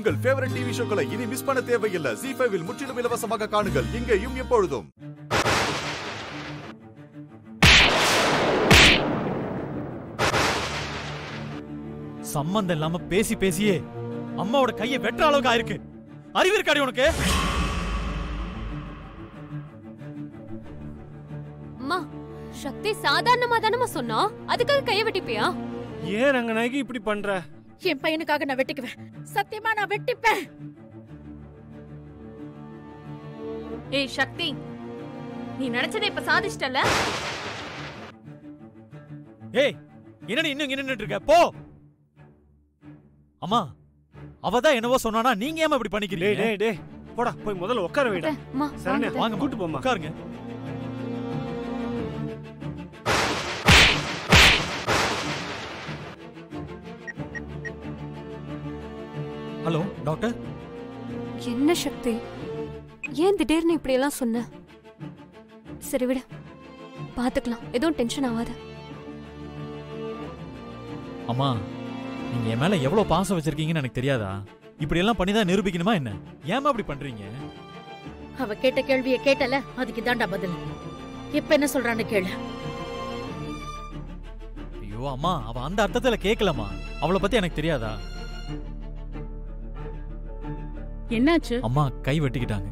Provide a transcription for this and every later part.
உங்கள் favourite TV ஷோக்களை இனி miss பண்ண தேவையில்லை ஜி ஃபைவில் முற்றிலும் இலவசமாக காணுங்கள் இங்கேயும் எப்பொழுதும் சம்பந்தம் இல்லாம பேசி பேசியே அம்மாவோட கையை வெட்டுற அளவுக்கு ஆயிருக்கு அறிவு இருக்காடி உனக்கு அம்மா சக்தி சாதாரணமா தானமா சொன்னா அதுக்காக கைய வெட்டிப்பியா ஏன் ரங்கநாயகி இப்படி பண்ற என் பையனுக்காக நான் வெட்டிக்குவேன் சத்தியமா நான் வெட்டிப்பேன் ஏய் சக்தி நீ நினைச்சதை இப்ப சாதிச்சிட்டல ஏய் என்னடி இன்னும் இங்க நின்னுட்டு இருக்க போ அம்மா அவ தான் என்னவோ சொன்னானா நீங்க ஏமா இப்படி டேய் பண்ணிக்கிறீங்க டேய் டேய் போடா போய் முதல்ல உட்கார வைடா அம்மா சரண்யா வாங்க. வாங்க கூட்டு போமா உட்காருங்க ஹலோ டாக்டர் என்ன சக்தி ஏன் திடீர்னு இப்படி எல்லாம் சொன்ன சரி விடு பாத்துக்கலாம் எதுவும் டென்ஷன் ஆகாத அம்மா நீங்க என் மேல எவ்வளவு பாசம் வச்சிருக்கீங்கன்னு எனக்கு தெரியாதா இப்படி எல்லாம் பண்ணி தான் நிரூபிக்கணுமா என்ன ஏமா அப்படி பண்றீங்க அவ கேட்ட கேள்வியை கேட்டல அதுக்கு தாண்டா பதில் இப்ப என்ன சொல்றான்னு கேளு ஐயோ அம்மா அவ அந்த அர்த்தத்துல கேட்கலம்மா அவளை பத்தி எனக்கு தெரியாதா என்னாச்சு அம்மா கை வெட்டிக்கிட்டாங்க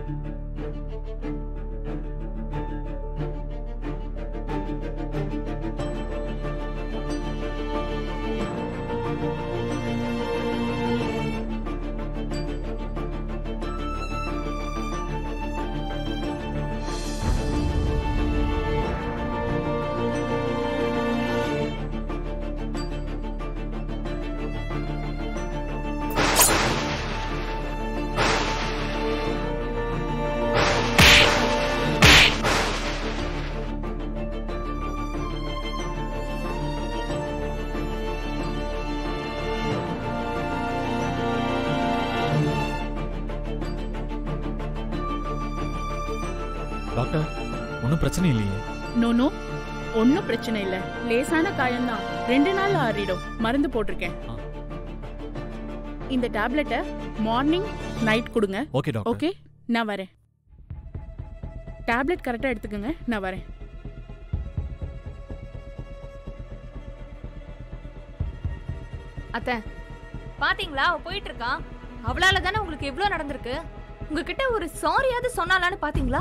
டாக்டர் ஒன்றும் பிரச்சனை இல்லையே நோ நோ ஒன்னும் பிரச்சனை இல்ல லேசான காயம்தான் ரெண்டு நாள் ஆறிடும் மருந்து போட்டிருக்கேன் ஆ. இந்த டேப்லெட்டை மார்னிங் நைட் கொடுங்க ஓகே டாக்டர் ஓகே நான் வரேன் டேப்லெட் கரெக்டா எடுத்துக்கோங்க நான் வரேன் அத்த பாத்தீங்களா அவ போயிட்டு இருக்கா அவளால தானே உங்களுக்கு இவ்ளோ நடந்திருக்கு உங்ககிட்ட ஒரு சாரியாவது சொன்னாலான்னு பாத்தீங்களா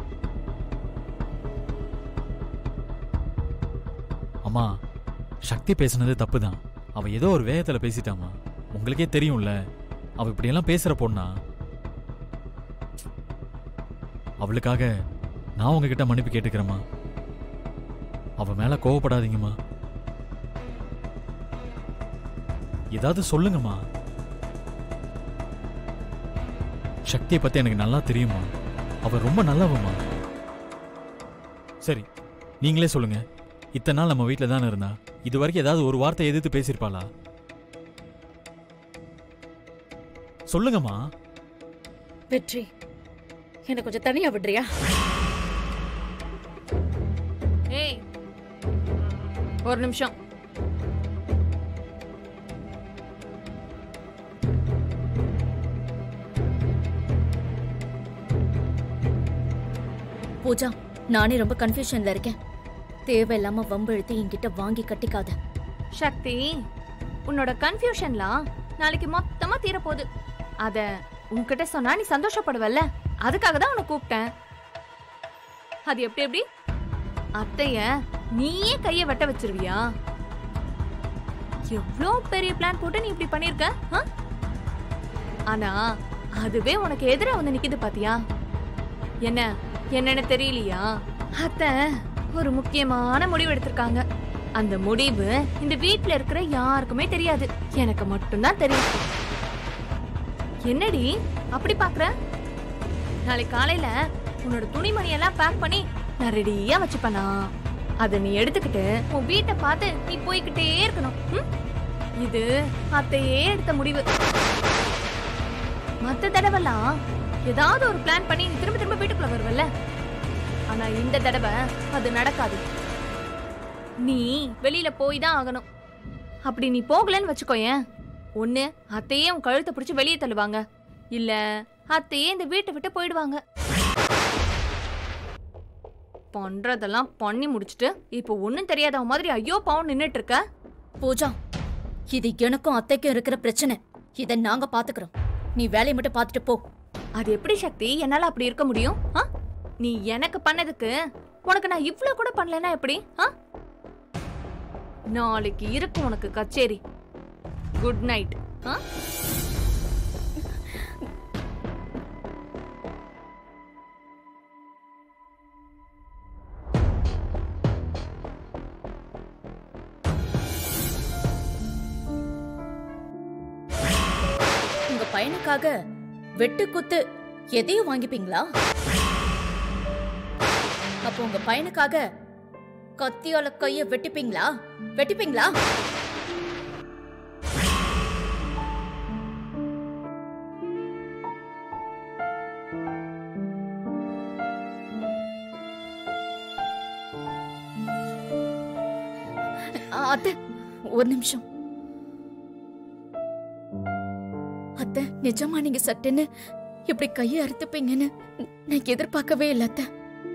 அம்மா சக்தி பேசுனது தப்பு தான் அவ ஏதோ ஒரு வேகத்துல பேசிட்டாமா உங்களுக்கே தெரியும்ல அவ இப்படியெல்லாம் பேசுற பொண்ணா அவளுக்காக நான் உங்ககிட்ட மன்னிப்பு கேட்டுக்கிறேம்மா அவ மேல கோவப்படாதீங்கம்மா ஏதாவது சொல்லுங்கம்மா சக்தியை பத்தி எனக்கு நல்லா தெரியுமா அவ ரொம்ப நல்லவம்மா சரி நீங்களே சொல்லுங்க இத்தனை நாள் நம்ம வீட்டில் தானே இருந்தா இது வரைக்கும் ஏதாவது ஒரு வார்த்தை எதிர்த்து பேசியிருப்பாளா சொல்லுங்கம்மா வெற்றி என்ன கொஞ்சம் தனியா விடுறியா ஏய் ஒரு நிமிஷம் பூஜா நானே ரொம்ப கன்ஃபியூஷன்ல இருக்கேன் தேவையில்லாம வம்பு இழுத்து என்கிட்ட வாங்கி கட்டிக்காத சக்தி உன்னோட கன்ஃபியூஷன்லாம் நாளைக்கு மொத்தமா தீரப்போகுது அத உன்கிட்ட சொன்னா நீ சந்தோஷப்படுவல்ல அதுக்காக தான் உன்னை கூப்பிட்டேன் அது எப்படி எப்படி அத்தைய நீயே கைய வெட்ட வச்சிருவியா எவ்வளோ பெரிய பிளான் போட்டு நீ இப்படி பண்ணிருக்க ஆ? ஆனா அதுவே உனக்கு எதிரா வந்து நிக்குது பாத்தியா என்ன என்னன்னு தெரியலையா அத்தை ஒரு முக்கியமான முடிவு எடுத்திருக்காங்க அந்த முடிவு இந்த வீட்ல இருக்கிற யாருக்குமே தெரியாது எனக்கு மட்டும்தான் தெரியும் என்னடி அப்படி பாக்குற நாளைக்கு காலையில உன்னோட துணிமணி எல்லாம் பேக் பண்ணி நான் ரெடியா வச்சுப்பனா அத நீ எடுத்துக்கிட்டு உன் வீட்டை பார்த்து நீ போய்கிட்டே இருக்கணும் ம்? இது அத்தையே எடுத்த முடிவு மத்த தடவைலாம் ஏதாவது ஒரு பிளான் பண்ணி நீ திரும்ப திரும்ப வீட்டுக்குள்ள வருவல்ல ஆனா இந்த தடவை அது நடக்காது நீ வெளியில போய் தான் ஆகணும் அப்படி நீ போகலன்னு வச்சுக்கோயேன் ஒண்ணு அத்தையே உன் கழுத்தை பிடிச்சி வெளியே தள்ளுவாங்க இல்ல அத்தையே இந்த வீட்டை விட்டு போயிடுவாங்க பண்றதெல்லாம் பண்ணி முடிச்சிட்டு இப்போ ஒண்ணும் தெரியாதவ மாதிரி ஐயோ பாவம் நின்னுட்டு இருக்க பூஜா இது எனக்கும் அத்தைக்கும் இருக்கிற பிரச்சனை இதை நாங்க பாத்துக்கிறோம் நீ வேலையை மட்டும் பார்த்துட்டு போ அது எப்படி சக்தி என்னால அப்படி இருக்க முடியும் ஆ? நீ எனக்கு பண்ணதுக்கு உனக்கு நான் இவ்ளோ கூட பண்ணலனா எப்படி ஆ? நாளைக்கு இருக்கு உனக்கு கச்சேரி குட் நைட் உங்க பையனுக்காக வெட்டு குத்து எதையும் வாங்கிப்பீங்களா அப்போ உங்க பையனுக்காக கத்தியால கைய வெட்டிப்பீங்களா வெட்டிப்பீங்களா அ- அத்தை ஒரு நிமிஷம் அத்தை நிஜமா நீங்க சட்டுன்னு இப்படி கையை அறுத்துப்பீங்கன்னு நான் எதிர்பார்க்கவே இல்ல அத்தை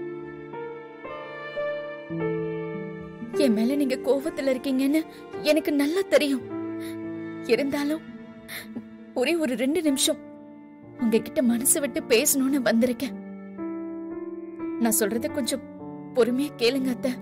என் மேல நீங்க கோவத்துல இருக்கீங்கன்னு எனக்கு நல்லா தெரியும் இருந்தாலும் ஒரே ஒரு ரெண்டு நிமிஷம் உங்ககிட்ட மனசு விட்டு பேசணும்னு வந்திருக்கேன் நான் சொல்றத கொஞ்சம் பொறுமையா கேளுங்க அத்தை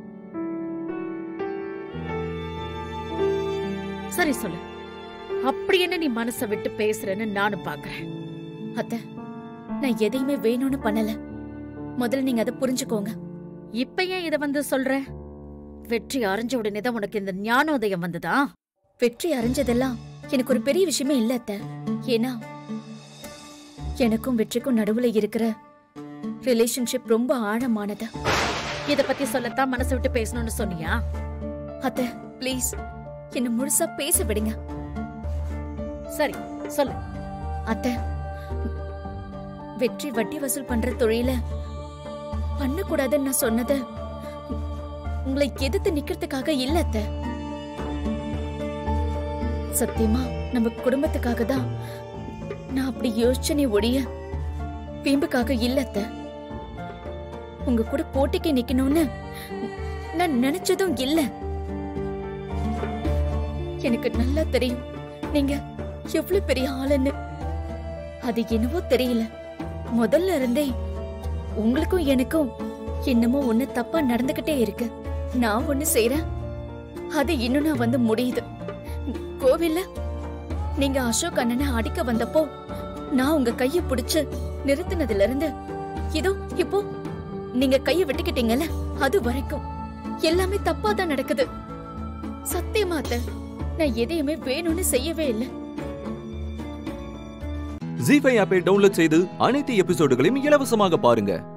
சரி சொல்லு அப்படி என்ன நீ மனசை விட்டு பேசுறேன்னு நானும் பாக்குறேன் அத்தை நான் எதையுமே வேணும்னு பண்ணல முதல்ல நீங்க அதை புரிஞ்சுக்கோங்க இப்ப ஏன் இத வந்து சொல்ற வெற்றி அரைஞ்ச உடனே தான் உனக்கு இந்த ஞானோதயம் வந்ததா வெற்றி அடைஞ்சதெல்லாம் எனக்கு ஒரு பெரிய விஷயமே இல்ல அத்தை ஏன்னா எனக்கும் வெற்றிக்கும் நடுவுல இருக்கிற ரிலேஷன்ஷிப் ரொம்ப ஆழமானது இத பத்தி சொல்லத்தான் மனசை விட்டு பேசணும்னு சொன்னியா அத்தை ப்ளீஸ் என்ன முழுசா பேச விடுங்க சரி சொல்லு அத்தை வெற்றி வட்டி வசூல் பண்ற தொழில பண்ணக்கூடாதுன்னு நான் சொன்னது உங்களை எதிர்த்து நிக்கிறதுக்காக இல்ல அத்தை சத்தியமா நம்ம குடும்பத்துக்காக தான் நான் அப்படி யோசிச்சனே ஒழிய வீம்புக்காக இல்ல அத்தை உங்க கூட போட்டிக்கு நிக்கணும்னு நான் நினைச்சதும் இல்ல எனக்கு நல்லா தெரியும் நீங்க எவ்வளவு பெரிய ஆளுன்னு அது என்னவோ தெரியல முதல்ல இருந்தே உங்களுக்கும் எனக்கும் என்னமோ ஒண்ணு தப்பா நடந்துகிட்டே இருக்கு நான் ஒண்ணு செய்யறேன் அது இன்னும் நான் வந்து முடியுது கோவில்ல நீங்க அசோக் அண்ணனை அடிக்க வந்தப்போ நான் உங்க கைய பிடிச்சு நிறுத்தினதுல இருந்து இதோ இப்போ நீங்க கைய விட்டுக்கிட்டீங்கல்ல அது வரைக்கும் எல்லாமே தப்பா தான் நடக்குது சத்தியமா அத்தை நான் எதையுமே வேணும்னு செய்யவே இல்லை ஜி ஃபைவ் ஆப்பை டவுன்லோட் செய்து அனைத்து எபிசோடுகளையும் இலவசமாக பாருங்க